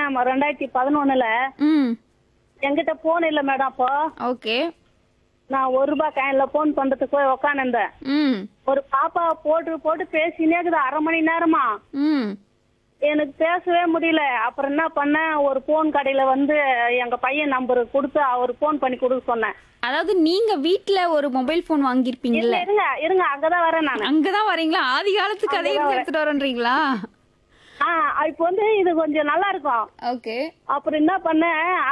பண்ணேன் ரெண்டாயிரத்தி பதினொன்னுல ம் என்கிட்ட போன் இல்ல மேடம் அப்போ ஓகே நான் ஒரு ரூபாய் காயின்ல போன் பண்றதுக்கு போய் உக்காந்துருந்தேன் ம் ஒரு பாப்பா போட்டு போட்டு பேசினே இருக்குது அரை மணி நேரமா ம் எனக்கு பேசவே முடியல அப்புறம் என்ன பண்ணேன் ஒரு போன் கடையில வந்து எங்க பையன் நம்பர் கொடுத்து அவர் போன் பண்ணி கொடுக்க சொன்னேன் அதாவது நீங்க வீட்ல ஒரு மொபைல் போன் இருங்க வாங்கியிருப்பீங்கல்ல இருங்க இருங்க அங்கதான் வரேன் நான் அங்கதான் வரீங்களா ஆதி காலத்து கதையை அங்கதான் எடுத்துட்டு வரேன்றீங்களா ஆ இப்போ வந்து இது கொஞ்சம் நல்லா இருக்கும் ஓகே அப்புறம் என்ன பண்ணேன்